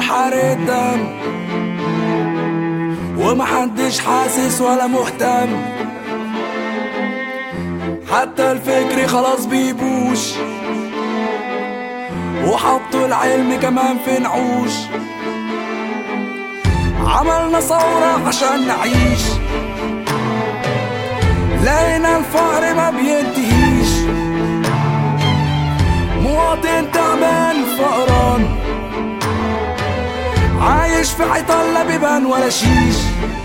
وحارق دم ومحدش حاسس ولا مهتم حتى الفكر خلاص بيبوش وحطوا العلم كمان في نعوش عملنا ثورة عشان نعيش لقينا الفقر ما بينتهيش مواطن تعبان فقران عايش في حيطان لا بيبان ولا شيش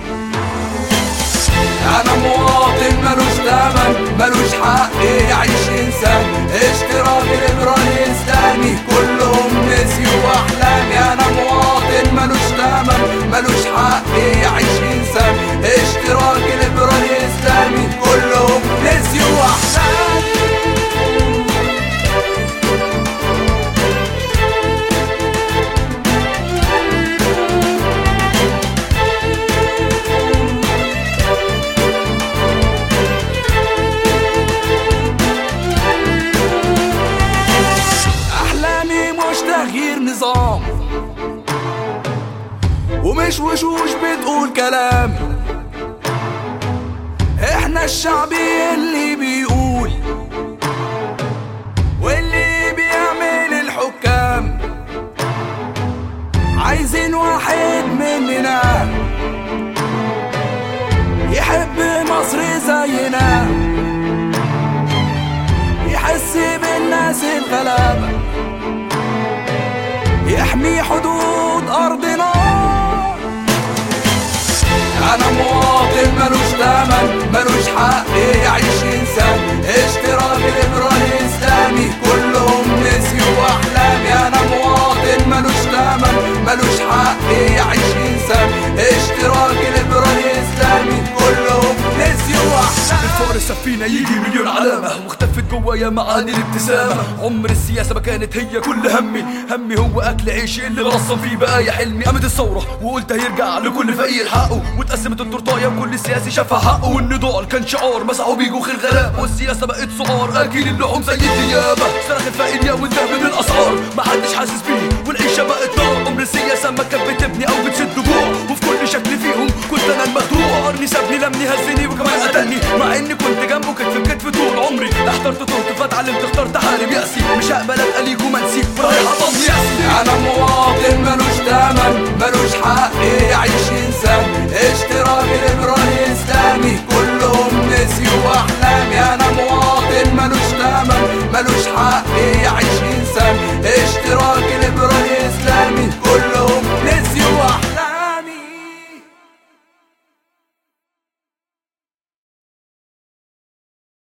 انا مواطن ملوش تمن ملوش حق يعيش انسان اشتراك ليبرالي اسلامي كلهم نسيوا احلامي انا مواطن ملوش تمن ملوش حق يعيش انسان اشتراك ليبرالي اسلامي كلهم نسيوا احلامي احلامي مش تغيير نظام ومش وشوش بتقول كلام احنا الشعبي اللي بيقول واللي بيعمل الحكام عايزين واحد مننا يحب مصر زينا يحس بالناس الغلابة يحمي حدود أرضنا أنا مواطن ملوش تمن ملوش حق يعيش إنسان اشتراك ليبرالي إسلامي كلهم نسيوا أحلامي أنا مواطن ملوش تمن ملوش حق يعيش إنسان اشتراك ليبرالي إسلامي كلهم نسيوا أحلامي الفقر السفينة يجي مليون علامة واختفت جوايا معاني الابتسامة عمر السياسة ما كانت هي كل همي همي هو أكل عيشي اللي بلصم فيه بقايا حلمي قامت الثورة وقلت هيرجع لكل فقير حقه واتقسمت التورتاية وكل سياسي شافها حقه والنضال كان شعار مسحوا بيجوا خير غلاب والسياسة بقت سعار أكيد اللحوم زي الديابة صرخ الفقير يا وانت من الأسعار محدش حاسس بيه والعيشة بقت نار عمر السياسة ما كانت بتبني أو بتسد جوع وفي كل شكل فيهم كنت أنا المخدوع قرني سابني لمني هزني وكمان قتلني مع اني كنت جنبه كتف بكتف طول عمري احترت تهت فاتعلمت اخترت حارب يأسي مش هقبل ابقى ليك ومنسي ورايح اطم يأسي انا مواطن ملوش تمن ملوش حق يعيش انسان اشتراك